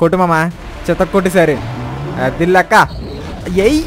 కొట్టు మామ చెత్త కొట్టేసారి అది లెక్క hey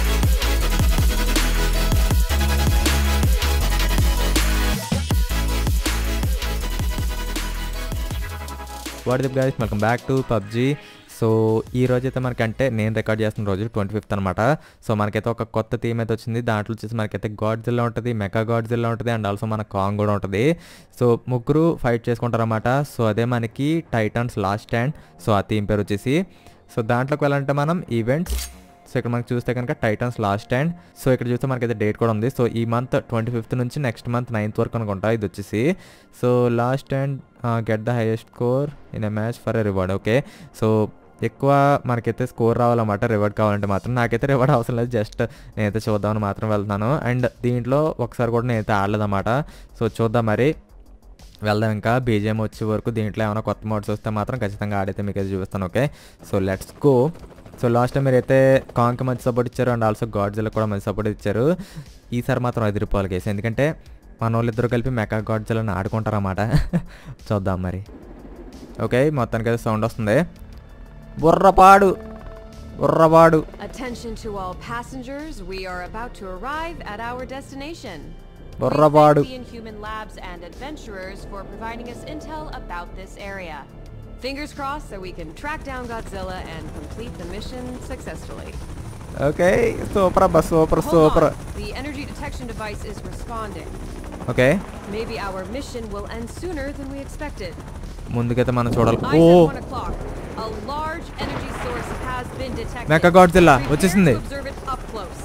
what's up guys welcome back to PUBG so ఈ రోజు అయితే మనకంటే నేను రికార్డ్ చేస్తున్న రోజు ట్వంటీ ఫిఫ్త్ అనమాట సో మనకైతే ఒక కొత్త థీమ్ అయితే వచ్చింది దాంట్లో వచ్చేసి మనకైతే గాడ్ జిల్లా ఉంటుంది మెగా గాడ్ జిల్లా ఉంటుంది అండ్ ఆల్సో మన కాంగ్ కూడా ఉంటుంది సో ముగ్గురు ఫైట్ చేసుకుంటారన్నమాట సో అదే మనకి టైటన్స్ లాస్ట్ స్టాండ్ సో ఆ థీమ్ పేరు వచ్చేసి సో దాంట్లోకి వెళ్ళాలంటే మనం ఈవెంట్స్ సో ఇక్కడ మనకి చూస్తే కనుక టైటన్స్ లాస్ట్ స్టాండ్ సో ఇక్కడ చూస్తే మనకైతే డేట్ కూడా ఉంది సో ఈ మంత్ ట్వంటీ ఫిఫ్త్ నుంచి నెక్స్ట్ మంత్ నైన్త్ వరకు అనుకుంటా ఇది వచ్చేసి so last stand get the highest score in a match for a reward okay so ఎక్కువ మనకైతే స్కోర్ రావాలన్నమాట రివార్డ్ కావాలంటే మాత్రం నాకైతే రివార్డ్ అవసరం లేదు జస్ట్ నేనైతే చూద్దామని మాత్రం వెళ్తున్నాను అండ్ దీంట్లో ఒకసారి కూడా నేనైతే ఆడలేదన్నమాట సో చూద్దాం మరి వెళ్దాం ఇంకా బీజేఎం వచ్చే వరకు దీంట్లో ఏమైనా కొత్త మోడ్స్ వస్తే మాత్రం ఖచ్చితంగా ఆడైతే మీకు అయితే చూపిస్తాను okay so let's go so last time మీరైతే కాంకి మంచి సపోర్ట్ ఇచ్చారు అండ్ ఆల్సో గాడ్జిల్లా కూడా మంచి సపోర్ట్ ఇచ్చారు ఈసారి మాత్రం ఐదు రూపాయలు కేసు ఎందుకంటే మన వాళ్ళిద్దరు కలిపి మెకా గాడ్జిల్లాని ఆడుకుంటారన్నమాట చూద్దాం మరి ఓకే మొత్తానికి అయితే సౌండ్ వస్తుంది బుర్రపాడు బుర్రపాడు Attention to all passengers, we are about to arrive at our destination. We Borrabadu. thank the Inhuman Labs and adventurers for providing us intel about this area. Fingers crossed that we can track down Godzilla and complete the mission successfully. Okay super అబ్బా super Hold super on, the energy detection device is responding. Okay Maybe our mission will end sooner than we expected. ముందుకైతే మనం చూడాలి I ఓ said one o'clock. A large energy source has been detected. Mecha Godzilla, Prepare వచ్చేసింది. to observe it up close.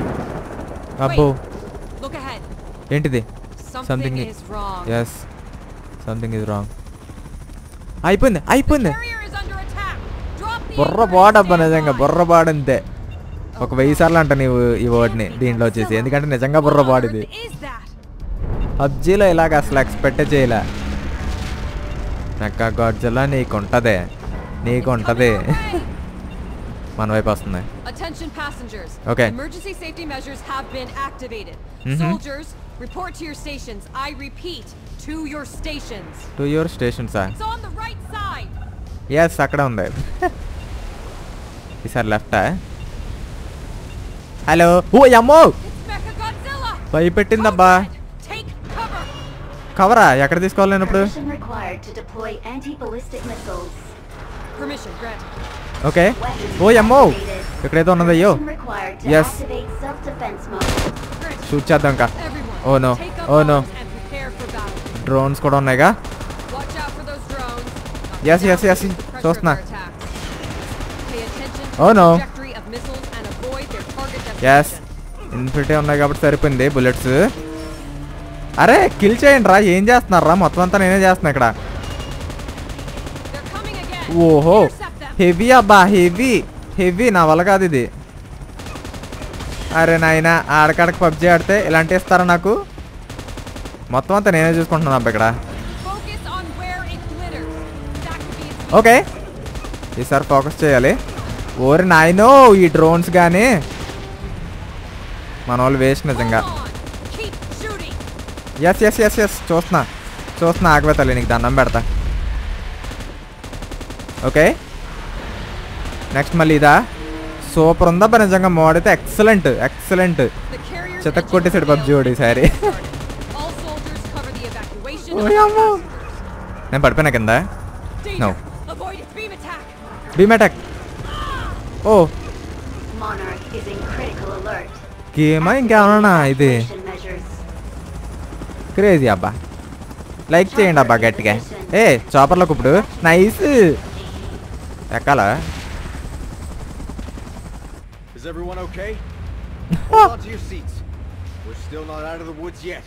అబ్బో Wait, look ahead. ఏంటిది Something, Something i- is wrong. Yes something is wrong అయిపోయింది అయిపోయింది Carrier is under attack. Drop the బుర్ర anchor and బాడబ్బా stand నిజంగా by. బుర్ర బాడంతే ఒక వెయ్యి సార్లు అంట నీవు ఈ వర్డ్ని దీంట్లో వచ్చేసి ఎందుకంటే నిజంగా బుర్ర What on బాడిది earth is that? పబ్జీలో ఇలాగ అసలు ఎక్స్పెక్ట్ చేయలే మెక్కా గాడ్జిల్లా నీకు ఉంటదే నీకు ఉంటది Coming our way. మన వైపు వస్తుంది Attention passengers. Okay. Emergency safety measures have been activated. Mhm. Soldiers, report to your stations. I repeat, to your stations. To your station sir It's on the right side. Yes అక్కడ ఉంది ఈసారి లెఫ్టా hello ఓ అమ్మో It's Mecha Godzilla. భయపెట్టిందబ్బా Take cover. కవరా ఎక్కడ తీసుకోవాలి నేను ఇప్పుడు Permission required to deploy anti-ballistic missiles. Permission granted. Okay Weapons ఓ అమ్మో activated. ఇక్కడైతే ఉన్నది అయ్యో Permission required to Yes. activate self-defense mode. Granted. Shoot చేద్దాం ఇంకా Everyone, Oh, no. take up Oh, no. arms and prepare for battle. Drones కూడా ఉన్నాయిగా Watch out for those drones. Knock Yes, them yes, down yes, to reduce the pressure of చూస్తున్నా. their attacks. Pay attention to Oh, the no. trajectory of missiles and avoid their target yes destination. Infinity ఉన్నాయి కాబట్టి సరిపోయింది bullets అరే kill చేయండి రా ఏం చేస్తున్నారా మొత్తం అంతా నేనే చేస్తున్నా ఇక్కడ They're coming again. ఓహో Intercept them. హెవీ అబ్బా హెవీ హెవీ నా వల్ల కాదు ఇది అరే నాయన ఆడకాడకి పబ్జీ ఆడితే ఇలాంటి ఇస్తారా నాకు మొత్తం అంతా నేనే చూసుకుంటున్నాను అబ్బా ఇక్కడ Focus on where it glitters. That could be its okay ఈసారి ఫోకస్ చేయాలి ఓరి నాయనో ఈ డ్రోన్స్ కానీ మన వాళ్ళు వేస్ట్ నిజంగా Hold on. Keep shooting. Yes yes yes yes చూస్తున్నా చూస్తున్నా ఆగిపోతాలి నీకు దండం పెడతా ఓకే నెక్స్ట్ మళ్ళీ ఇదా సూపర్ ఉందా బా నిజంగా మోడ్ అయితే ఎక్సలెంట్ ఎక్సలెంట్ The carrier's చితక్ engine కొట్టేసాడు failed పబ్జీ వాడు ఈసారి to start it. All soldiers cover the evacuation of ఓయమ్మో. passengers. నేను పడిపోయినా కింద Danger. No. Avoid its beam attack. Beam attack ఓ Monarch is in critical alert. గేమా ఇంకేమన్నా ఇది Evacuation measures. క్రేజీ అబ్బా లైక్ చేయండి అబ్బా గట్టిగా ఏ చాపర్లోకి ఇప్పుడు నైస్ ఎక్కాలా Is everyone okay? Hold on to your seats. We're still not out of the woods yet.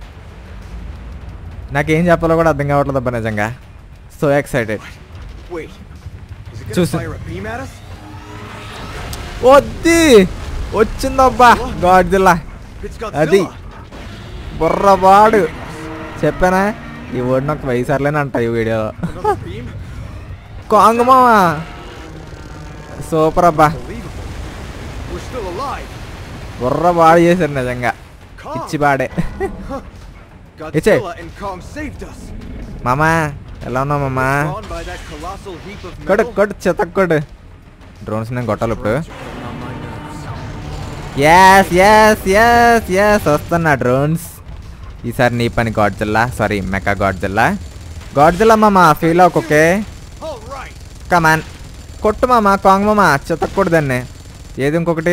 నాకేం చెప్పాలో కూడా అర్థం కావట్లేదు అబ్బా నిజంగా so excited Wait. Is it gonna Choose it. fire a beam at us? వద్ది వచ్చిందబ్బా గాడ్ జిల్లా It's అది Godzilla. బుర్రబాడు చెప్పానా ఈ వర్డ్ నాకు వైసార్లేని అంట ఈ వీడియోలో Another beam? కాంగ్ మామా సూపర్ అబ్బా Unbelievable. We're still alive. బుర్రబాడు చేశారు నిజంగా Kong. ఇచ్చి బాడే Huh. It's it. Godzilla and Kong saved us. మామా ఎలా ఉన్నామమ్మా Spawned by that colossal heap of కొడు metal? కొడు చెత్త కొడు డ్రోన్స్ నేను కొట్టాలి ఇప్పుడు Drones are getting on my nerves. Yes yes yes yes వస్తున్నా డ్రోన్స్ ఈసారి నీ పని Godzilla sorry mecha Godzilla Godzilla మామ ఫీల్ అవ్వకే All right. కమాన్ కొట్టు మామ కాంగ్ మామ చెత్తకూడదు దాన్ని ఏది ఇంకొకటి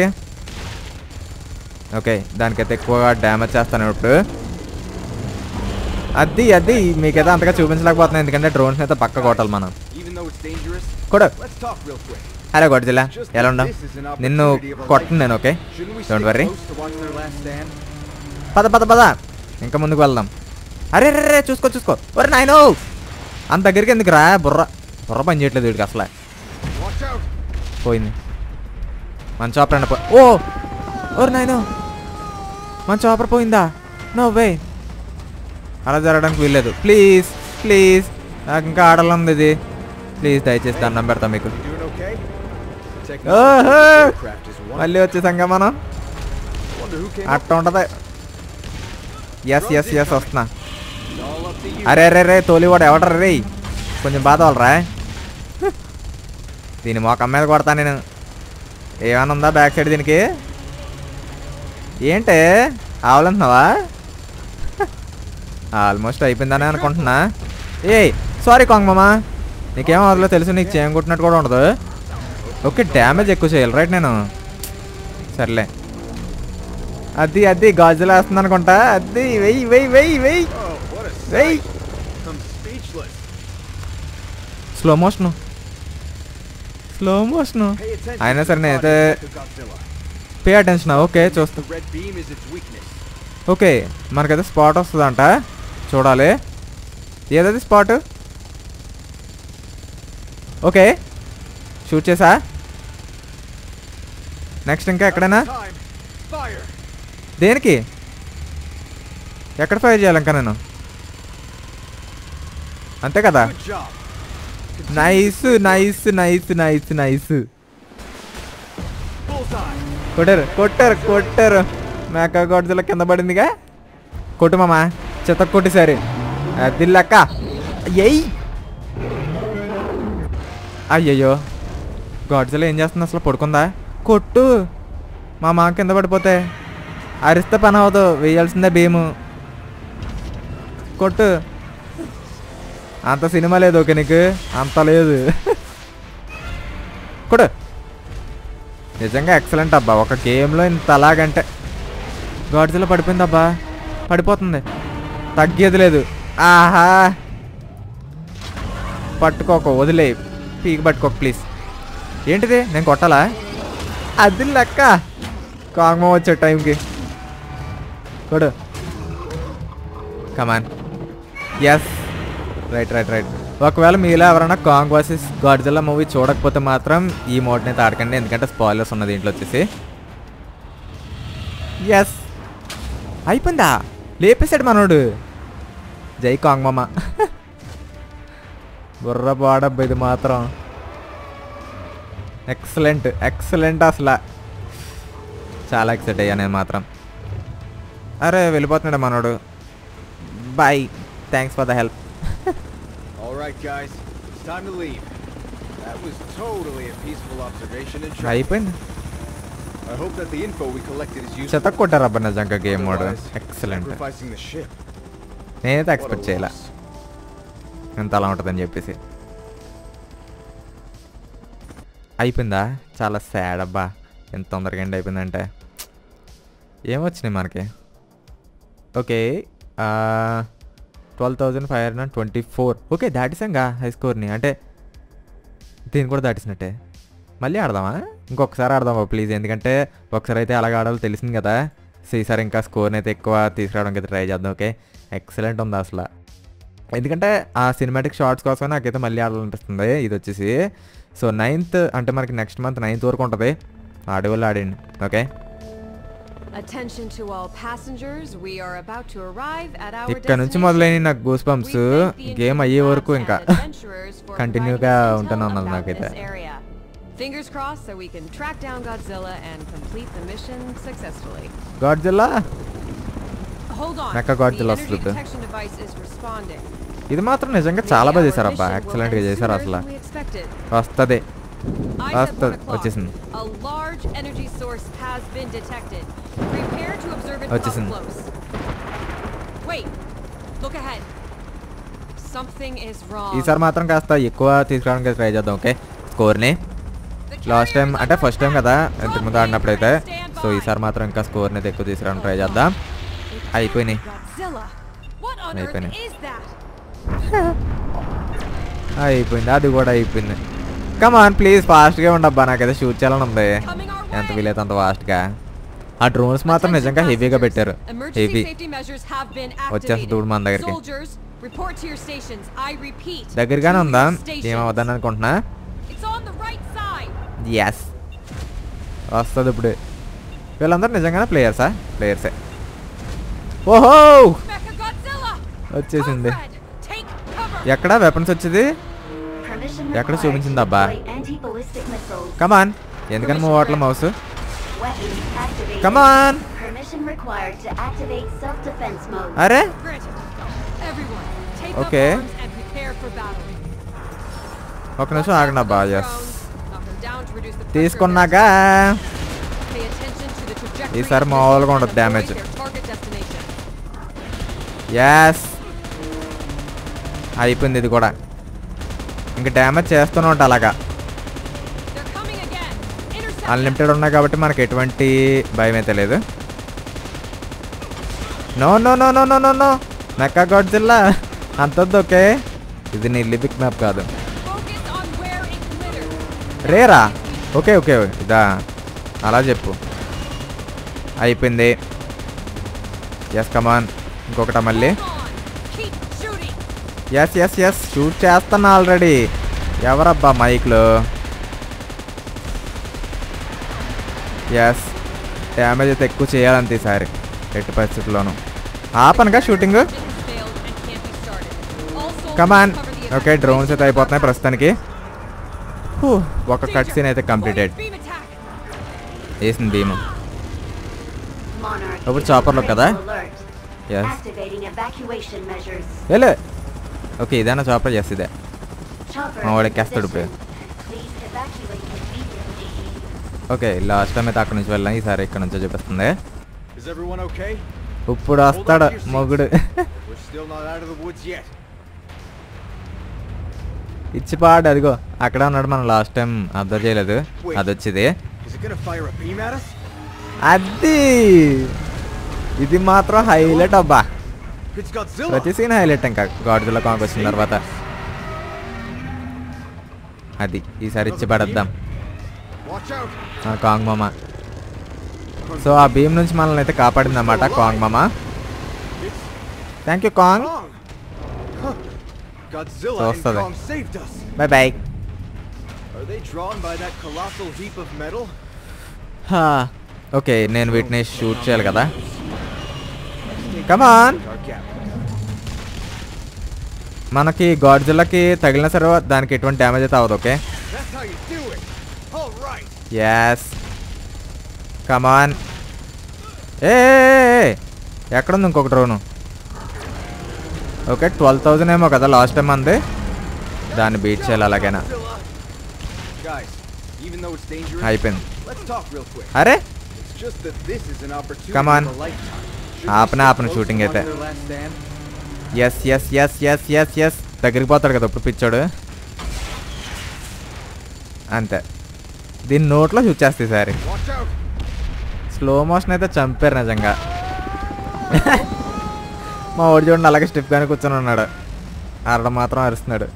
ఓకే దానికైతే ఎక్కువగా డ్యామేజ్ చేస్తాను ఇప్పుడు అది అది మీకైతే అంతగా చూపించలేకపోతున్నాను ఎందుకంటే డ్రోన్స్ అయితే పక్క కొట్టాలి మనం Even though it's dangerous, కొడు let's talk real quick. Hello Godzilla Just ఎలా as ఉండవు this is an నిన్ను opportunity of a కొట్టను నేను okay Shouldn't we don't stay worry close to watch their last stand? పద పద పద ఇంకా ముందుకు వెళ్దాం అరే రే రే చూసుకో చూసుకో ఒరే నాయనో అంత దగ్గరికి ఎందుకు రా బుర్ర బుర్ర పని చేయట్లేదు వీడికి అసలే Watch out! పోయింది మంచి ఆపర్ పో ఓ ఓరు నాయనో మంచి ఆపర్ పోయిందా నో వే అలా జరగడానికి వీల్లేదు ప్లీజ్ ప్లీజ్ నాకు ఇంకా ఆడాలంది ఇది ప్లీజ్ దయచేసి దండం పెడతా మీకు You doing okay? ఓహో Aircraft is one. మళ్ళీ వచ్చేసాంగా మనం Wonder who came up అట్ట ఉంటది ఎస్ ఎస్ ఎస్ వస్తున్నా with it. All up to you. అరే అరే రే తోలివాడు ఎవడరా రే కొంచెం బాధ వాళ్ళరా దీని మొఖం మీద కొడతా నేను ఏమైనా ఉందా బ్యాక్ సైడ్ దీనికి ఏంటే ఆవలంటున్నావా ఆల్మోస్ట్ అయిపోయిందని అనుకుంటున్నా ఏయ్ సారీ కాంగ్ మామా నీకేం అవదులో తెలుసు నీకు చేయం కొట్టినట్టు కూడా ఉండదు ఓకే డ్యామేజ్ ఎక్కువ చేయాలి రైట్ నేను సర్లే అది అది గాజులు వేస్తుంది అనుకుంటా అది వెయ్యి వెయ్యి వెయ్యి వెయ్యి Oh, what a వెయ్యి sight. I'm speechless. Slow motion slow motion Pay attention అయినా to సరే the నేనైతే body of Godzilla. Pay attention okay చూస్తా The red beam is its weakness. ఓకే మనకైతే స్పాట్ వస్తుందంట చూడాలి ఏదది స్పాట్ ఓకే షూట్ చేసా నెక్స్ట్ ఇంకా ఎక్కడైనా Time. Fire. దేనికి ఎక్కడ ఫైర్ చేయాలి ఇంకా నేను అంతే కదా Good job. Nice nice nice nice nice Bullseye. కొట్టారు కొట్టారు కొట్టారు మేక గొడ్జల కింద పడిందిగా కొట్టు మామ చెత్త కొట్టేసారి అది లెక్క ఎయ్ అయ్యయ్యో గాడ్జల ఏం చేస్తుంది అసలు పడుకుందా కొట్టు మా మా కింద పడిపోతే అరిస్తే పని అవ్వదు వేయాల్సిందే భీము కొట్టు అంత సినిమా లేదు ఓకే నీకు అంత లేదు కొడు నిజంగా ఎక్సలెంట్ అబ్బా ఒక గేమ్లో ఇంత అలాగంటే గాడ్జిలో పడిపోయింది అబ్బా పడిపోతుంది తగ్గేది లేదు ఆహా పట్టుకోక వదిలే పీకి పట్టుకోక ప్లీజ్ ఏంటిది నేను కొట్టాలా అది లెక్క కాంగమో వచ్చే టైంకి కొడు come on yes right right right ఒకవేళ మీలో ఎవరైనా కాంగ్ వర్సెస్ గాడ్జిల్లా మూవీ చూడకపోతే మాత్రం ఈ మోడ్ని అయితే ఆడకండి ఎందుకంటే స్పాయిలర్స్ ఉన్నది దీంట్లో వచ్చేసి ఎస్ అయిపోయిందా లేపేశాడు మనోడు జై కాంగ్ మామ బుర్ర బాడబ్బ ఇది మాత్రం ఎక్సలెంట్ ఎక్సలెంట్ అసలు చాలా ఎక్సైట్ అయ్యా నేను మాత్రం అరే వెళ్ళిపోతున్నాడు మనోడు bye thanks for the help All right, guys. It's time to leave. That was totally a peaceful observation and trip. అయిపోయింది I hope that the info we collected is useful. చెత్త కొట్టారు అబ్బా నిజంగా game mode Otherwise, excellent Sacrificing the ship. నేనైతే What a expect చేయాల loss. ఎంత అలా ఉంటుందని చెప్పేసి అయిపోయిందా చాలా సాడ్ అబ్బా ఎంత తొందరగా ఎండ్ అయిపోయిందంటే ఏమొచ్చినాయి మనకి okay twelve thousand five hundred twenty four okay దాటిసాంగా హై స్కోర్ని అంటే దీన్ని కూడా దాటిసినట్టే మళ్ళీ ఆడదామా ఇంకొకసారి ఆడదామా ప్లీజ్ ఎందుకంటే ఒకసారి అయితే అలాగ ఆడాలో తెలిసింది కదా సో ఈసారి ఇంకా స్కోర్ని అయితే ఎక్కువ తీసుకురావడానికి అయితే ట్రై చేద్దాం ఓకే ఎక్సలెంట్ ఉంది అసలు ఎందుకంటే ఆ సినిమాటిక్ షార్ట్స్ కోసం నాకైతే మళ్ళీ ఆడాలనిపిస్తుంది ఇది వచ్చేసి సో నైన్త్ అంటే మనకి నెక్స్ట్ మంత్ నైన్త్ వరకు ఉంటుంది ఆడే వాళ్ళు ఆడండి okay Attention to all passengers. We are about to arrive at our ఇక్కడ నుంచి destination. మొదలైన నాకు goose We bumps thank the game Infinite అయ్యే Labs వరకు and ఇంకా adventurers for కంటిన్యూగా providing us ఉంటూనే intel ఉన్నది about నాకైతే this area. Fingers crossed so we can track down Godzilla and complete the mission successfully. Godzilla Hold on. Mecha Godzilla the energy వస్తుంది. detection device is responding. ఇది మాత్రం నిజంగా చాలా బాగా చేశారు అబ్బా ఎక్సలెంట్గా చేశారు అసలు వస్తుంది వస్తుంది వచ్చేసింది A large energy source has been detected. Prepare to observe it up వచ్చేసింది. close. Wait. Look ahead. Something is wrong. ఈసారి మాత్రం కాస్త ఎక్కువ తీసుకురావడానికి ట్రై చేద్దాం ఓకే స్కోర్ని The last time carrier is అంటే under ఫస్ట్ టైం attack. కదా ఇంతకు ముందు ఆడినప్పుడైతే Stand సో by. ఈసారి మాత్రం ఇంకా స్కోర్ని అయితే ఎక్కువ తీసుకురావడానికి ట్రై చేద్దాం అయిపోయినాయి Godzilla. What on earth అయిపోయినాయి. is that? అయిపోయింది అది కూడా అయిపోయింది కమాన్ ప్లీజ్ ఫాస్ట్గా ఉండబ్బా నాకైతే షూట్ చేయాలని ఉంది Coming our ఎంత way. వీలైతే అంత ఫాస్ట్గా ఆ డ్రోన్స్ మాత్రం Attention నిజంగా హెవీగా passengers. పెట్టారు Emergency heavy safety measures have been వచ్చేస్తుంది activated. చూడు మన దగ్గరికి. Soldiers, report to your stations. I repeat. దగ్గరగానే to ఉందా your stations. ఏమవుదని అనుకుంటున్నా It's on the right side. Yes వస్తుంది ఇప్పుడు వీళ్ళందరూ నిజంగానే ప్లేయర్సా ప్లేయర్సే ఓహో Mechagodzilla. వచ్చేసింది Alfred, take cover. ఎక్కడ వెపన్స్ వచ్చేది Permission ఎక్కడ required to చూపించిందబ్బా? deploy anti-ballistic missiles. కమాన్ ఎందుకని మూవ్ అవట్లే mouse Weapons activated. Come on Permission required to activate self-defense mode. అరే Granted. Everyone, take Okay. up arms and prepare for battle. ఒక నిమిషం Watch out ఆగండి for అబ్బా those yes drones. Knock them down to reduce the pressure of తీసుకున్నాగా their- Pay attention to the trajectory ఈసారి of మామూలుగా missiles ఉండదు and avoid damage. their target destination. Yes అయిపోయింది ఇది కూడా ఇంకా డ్యామేజ్ చేస్తూనే ఉంటా అలాగా They're coming again. Intercept them. Unlimited ఉన్నాయి కాబట్టి మనకి ఎటువంటి భయం అయితే లేదు no no no no no no no mecha Godzilla అంతొద్దు ఓకే ఇది నీ లిబిక్ మ్యాప్ కాదు Focus on where it glitters. రేరా ఓకే ఓకే ఇదా అలా చెప్పు అయిపోయింది ఎస్ కమాన్ ఇంకొకట మళ్ళీ Hold on. Keep shooting. Yes yes yes shoot చేస్తాను ఆల్రెడీ ఎవరబ్బా మైక్లో ఎస్ డ్యామేజ్ అయితే ఎక్కువ చేయాలంతే ఈసారి ఎట్టి పరిస్థితుల్లోనూ ఆపనగా shooting Mission failed and can't be started. All soldiers come on cover the okay attack drones అయితే base. అయిపోతున్నాయి ప్రస్తుతానికి హూ, ఒక కట్ Danger. సీన్ అయితే కంప్లీటెడ్ Beam attack. వేసింది భీము Monarch ఇప్పుడు is chopper in లో కదా? critical alert. Yes Activating evacuation measures. వెళ్ళే ఓకే ఇదేనా చాపర్ ఎస్ ఇదే Chopper మా in వాడు ఎక్కేస్తాడు position. ఇప్పుడు. Please evacuate immediately. Okay last time అయితే అక్కడ నుంచి వెళ్ళాం ఈసారి ఇక్కడ నుంచో చూపిస్తుంది Is everyone okay? ఇప్పుడు వస్తాడు మొగుడు We're still not out of the woods yet. ఇచ్చిపాడు అదిగో అక్కడ ఉన్నాడు మనం లాస్ట్ టైం అబ్జర్వ్ చేయలేదు అది వచ్చింది Is it gonna fire a beam at us? అది ఇది మాత్రం హైలైట్ అబ్బా It's Godzilla! ప్రతి సీన్ హైలైట్ ఇంకా గాడ్జిల్లా కాంక్ వచ్చిన తర్వాత అది ఈసారి ఇచ్చి పడేద్దాం Watch out! ఆ కాంగ్ మామ సో ఆ భీమ్ నుంచి మనల్ని అయితే కాపాడింది అన్నమాట కాంగ్ మామ It's thank you Kong Kong! Huh. Godzilla So and వస్తది. Kong saved us! Bye bye Are they drawn by that colossal heap of metal? Okay నేను వీటిని షూట్ చేయాలి కదా కమాన్ Our gap. మనకి గాడ్జిల్లాకి తగిలిన సరే దానికి ఎటువంటి డ్యామేజ్ అయితే అవ్వదు okay That's how you do it! Alright! Yes come on ఏ ఎక్కడుంది ఇంకొక డ్రోను ఓకే ట్వెల్వ్ థౌజండ్ ఏమో కదా లాస్ట్ టైం అంది దాన్ని బీట్ చేయాలి అలాగైనా Godzilla! Guys, even though it's dangerous, అయిపోయింది let's talk real quick. అరే It's just that this is an opportunity Come on. of a lifetime. Should ఆపనే we stay ఆపను close shooting to అయితే. their last stand? Yes yes yes yes yes yes దగ్గరికి పోతాడు కదా ఇప్పుడు పిచ్చాడు అంతే దీని నోట్లో షూట్ చేస్తాయి సారి Watch out! స్లో మోషన్ అయితే చంపారు నిజంగా మా ఓడి చూడండి అలాగే స్టెప్ కానీ కూర్చొని ఉన్నాడు అరడ మాత్రం అరుస్తున్నాడు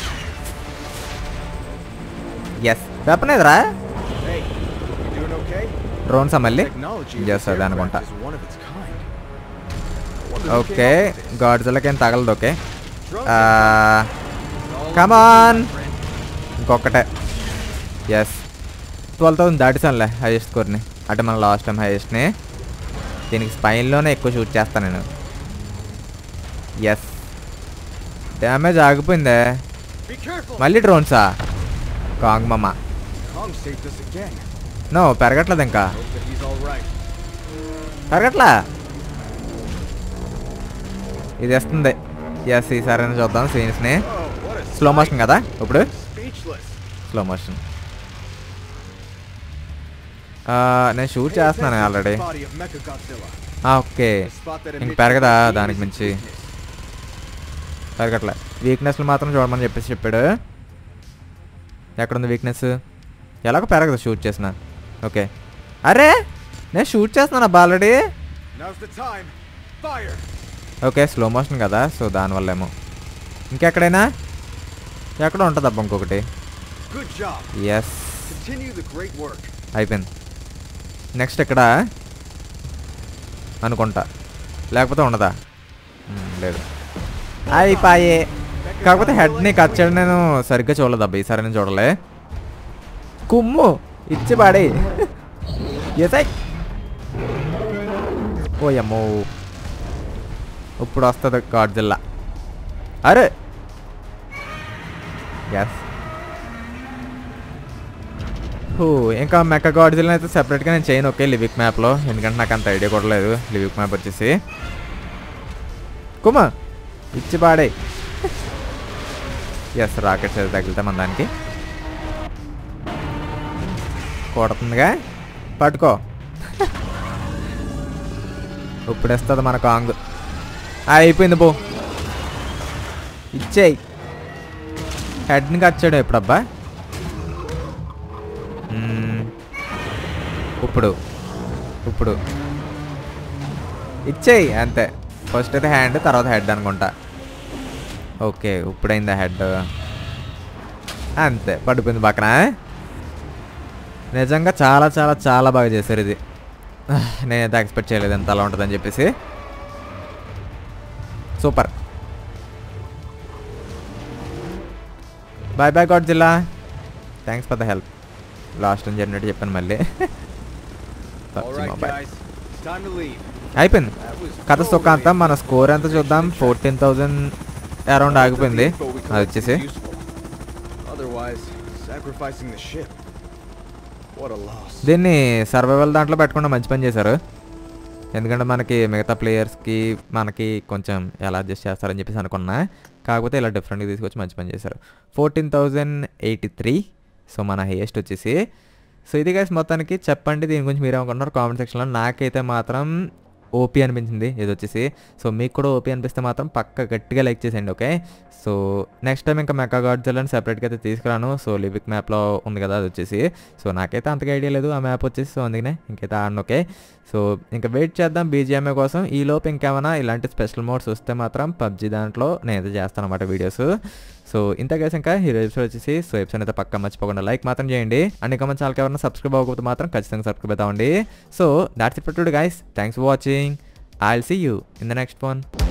ఎస్ వెపన్ ఎదురా Hey, you doing okay? డ్రోన్సా మళ్ళీ Technology of Yes, this అదే అనుకుంటా aircraft is one of its kind. I wonder who okay came up with this. గాడ్జిల్లకి ఏం తగలదు ఓకే Drones ఆ, are all come over you, on. my friend. ఇంకొకటే yes twelve thousand దాటిసానులే highest స్కోర్ని అంటే మన లాస్ట్ టైం హైయెస్ట్ని దీనికి స్పైన్లోనే ఎక్కువ షూట్ చేస్తాను నేను ఎస్ డ్యామేజ్ ఆగిపోయిందే Be careful! మళ్ళీ డ్రోన్సా కాంగ్ మమ్మ Kong saved us again. No పెరగట్లేదు ఇంకా Hope that he's all right. పెరగట్లా ఇది వస్తుంది ఎస్ ఈసారి చూద్దాం సీన్స్ని Oh, what a slow motion కదా ఇప్పుడు speechless. స్లో మోషన్ నేను షూట్ Pay చేస్తున్నాను attention to already the body of Mechagodzilla. Okay The spot that ఇంక emits పెరగదా the beam దానికి is మించి weakness. పెరగట్లే వీక్నెస్లు మాత్రం చూడమని చెప్పేసి చెప్పాడు ఎక్కడుంది వీక్నెస్ ఎలాగో పెరగదు షూట్ చేసిన ఓకే అరే నేను షూట్ చేస్తున్నాను అబ్బా already Now's the time. Fire! Okay slow motion కదా సో దానివల్ల ఏమో ఇంకెక్కడైనా ఎక్కడ ఉంటుంది అబ్బా ఇంకొకటి Good job. Yes Continue the great work. అయిపోయింది నెక్స్ట్ ఇక్కడ అనుకుంటా లేకపోతే ఉండదా మ్మ్, లేదు అయిపోయే కాకపోతే హెడ్ని కట్ చేయడం నేను సరిగ్గా చూడలేదు అబ్బా ఈసారి నేను చూడలే కుమ్ము ఇచ్చి పాడే ఎసై ఓయమ్మో ఇప్పుడు వస్తుంది గాడ్జిల్లా అరే ఎస్ హూ, ఇంకా మెక్క గాడ్జిల్ని అయితే సెపరేట్గా నేను చేయను ఓకే లివిక్ మ్యాప్లో ఎందుకంటే నాకు అంత ఐడియా కూడా లేదు లివిక్ మ్యాప్ వచ్చేసి కుమా ఇచ్చి పాడే ఎస్ రాకెట్స్ అయితే తగిలితే మన దానికి కొడుతుందిగా పట్టుకో ఇప్పుడు వస్తుంది మన కాంగ్ ఆ, అయిపోయింది పో ఇచ్చేయి హెడ్ని కట్ చేయడం ఎప్పుడబ్బా మ్మ్. ఇప్పుడు ఇప్పుడు ఇచ్చేయి అంతే ఫస్ట్ అయితే హ్యాండ్ తర్వాత హెడ్ అనుకుంటా ఓకే ఇప్పుడైందా హెడ్ అంతే పడిపోయింది పక్కన నిజంగా చాలా చాలా చాలా బాగా చేశారు ఇది నేనైతే ఎక్స్పెక్ట్ చేయలేదు ఎంత అలా ఉంటుందని చెప్పేసి super bye bye Godzilla thanks for the help last అని జరిగినట్టు చెప్పాను మళ్ళీ All PUBG right, Mobile. guys. It's time to leave. అయిపోయింది That was కథ totally సుఖ అంతా మన స్కోర్ ఎంత చూద్దాం ఫోర్టీన్ థౌజండ్ అరౌండ్ ఆగిపోయింది Info we అది collected వచ్చేసి is useful. Otherwise, sacrificing the ship. What a loss. దీన్ని సర్వైవల్ దాంట్లో పెట్టకుండా మంచి పని చేశారు ఎందుకంటే మనకి మిగతా ప్లేయర్స్కి మనకి కొంచెం ఎలా అడ్జస్ట్ చేస్తారని చెప్పేసి అనుకున్నా కాకపోతే ఇలా డిఫరెంట్గా తీసుకొచ్చి మంచి పని చేశారు fourteen thousand eighty three so మన హైయెస్ట్ వచ్చేసి సో ఇది గైస్ మొత్తానికి చెప్పండి దీని గురించి మీరు ఏమనుకుంటున్నారు కామెంట్ సెక్షన్లో నాకైతే మాత్రం ఓపీ అనిపించింది ఇది వచ్చేసి సో మీకు కూడా ఓపీ అనిపిస్తే మాత్రం పక్క గట్టిగా లైక్ చేసేయండి ఓకే సో నెక్స్ట్ టైం ఇంకా మెకా గాడ్జిల్లని సెపరేట్గా అయితే తీసుకురాను సో లివిక్ మ్యాప్లో ఉంది కదా అది వచ్చేసి సో నాకైతే అంతగా ఐడియా లేదు ఆ మ్యాప్ వచ్చేసి సో అందుకనే ఇంకైతే ఆడను ఓకే సో ఇంకా వెయిట్ చేద్దాం బీజిఎంఏ కోసం ఈ లోపు ఇంకేమైనా ఇలాంటి స్పెషల్ మోడ్స్ వస్తే మాత్రం పబ్జీ దాంట్లో నేనైతే చేస్తాను అనమాట వీడియోస్ సో ఇంత కేసు ఇంకా ఈ ఎపిసోడ్ వచ్చేసి సో ఎపిసోడ్ అయితే పక్క మర్చిపోకుండా లైక్ మాత్రం చేయండి అండ్ ఇంకా మన ఛానల్కి ఎవరైనా సబ్స్క్రైబ్ అవ్వకపోతే మాత్రం ఖచ్చితంగా సబ్స్క్రైబ్ అవుతామండి so that's it to guys thanks for watching I will see you in the next one